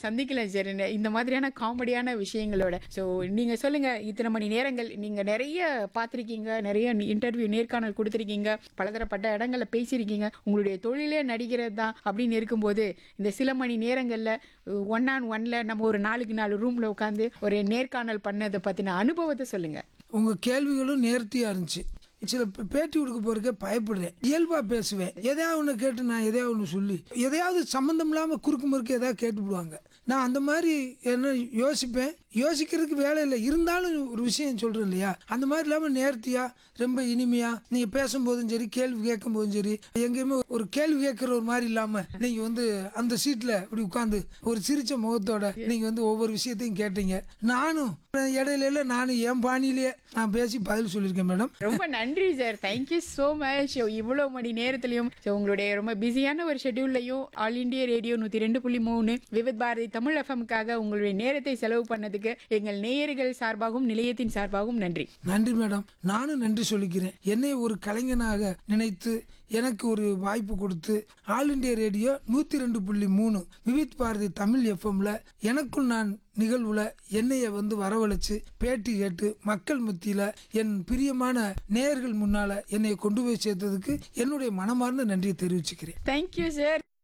சந்திக்கலாம் சார் இந்த மாதிரியான காமெடியான விஷயங்களோட ஸோ நீங்க சொல்லுங்க இத்தனை மணி நேரங்கள் நீங்க நிறைய பார்த்துருக்கீங்க நிறைய இன்டர்வியூ நேர்காணல் கொடுத்துருக்கீங்க பலதரப்பட்ட இடங்கள்ல பேசியிருக்கீங்க உங்களுடைய தொழிலே நடிக்கிறது தான் அப்படின்னு இருக்கும்போது இந்த சில மணி நேரங்கள்ல ஒன் ஆன் ஒன்ல நம்ம ஒரு நாளுக்கு நாலு ரூம்ல உட்காந்து ஒரு நேர்காணல் பண்ணதை பத்தின அனுபவத்தை சொல்லுங்க உங்கள் கேள்விகளும் நேர்த்தியாக இருந்துச்சு சில பே- பேட்டி கொடுக்க போறதுக்கே பயப்படுறேன் இயல்பாக பேசுவேன் எதையாவது ஒன்று கேட்டு நான் எதையாவது ஒன்று சொல்லி எதையாவது சம்மந்தம் இல்லாமல் குறுக்கு முறுக்கு எதாவது கேட்டுவிடுவாங்க நான் அந்த மாதிரி என்ன யோசிப்பேன் யோசிக்கிறதுக்கு வேலை இல்லை இருந்தாலும் ஒரு விஷயம் சொல்கிறேன் இல்லையா அந்த மாதிரி இல்லாமல் நேர்த்தியாக ரொம்ப இனிமையாக நீங்கள் பேசும்போதும் சரி கேள்வி கேட்கும் போதும் சரி எங்கேயுமே ஒரு கேள்வி கேட்குற ஒரு மாதிரி இல்லாமல் நீங்கள் வந்து அந்த சீட்டில் இப்படி உட்காந்து ஒரு சிரிச்ச முகத்தோட நீங்கள் வந்து ஒவ்வொரு விஷயத்தையும் கேட்டீங்க நானும் இடையில எல்லாம் நானும் என் பாணியிலேயே நான் பேசி பதில் சொல்லியிருக்கேன் மேடம் ரொம்ப நன்றி சார் தேங்க்யூ ஸோ மச் இவ்வளோ மணி நேரத்துலையும் ஸோ உங்களுடைய ரொம்ப பிஸியான ஒரு ஷெட்யூல்லையும் ஆல் இண்டியா ரேடியோ நூற்றி ரெண்டு புள்ளி மூணு விவித் பாரதி தமிழ் எஃப்எம்காக உங்களுடைய நேரத்தை செலவு பண்ணதுக்கு எங்கள் நேயர்கள் சார்பாகவும் நிலையத்தின் சார்பாகவும் நன்றி நன்றி மேடம் நானும் நன்றி சொல்லிக்கிறேன் என்னை ஒரு கலைஞனாக நினைத்து எனக்கு ஒரு வாய்ப்பு கொடுத்து ஆல் இண்டியா ரேடியோ நூற்றி ரெண்டு புள்ளி மூணு விவித் பாரதி தமிழ் எஃப்எம்ல எனக்குள் நான் நிகழ்வுல என்னைய வந்து வரவழைச்சு பேட்டி கேட்டு மக்கள் மத்தியில என் பிரியமான நேயர்கள் முன்னால என்னை கொண்டு போய் சேர்த்ததுக்கு என்னுடைய மனமார்ந்த நன்றியை தெரிவிச்சுக்கிறேன் தேங்க்யூ சார்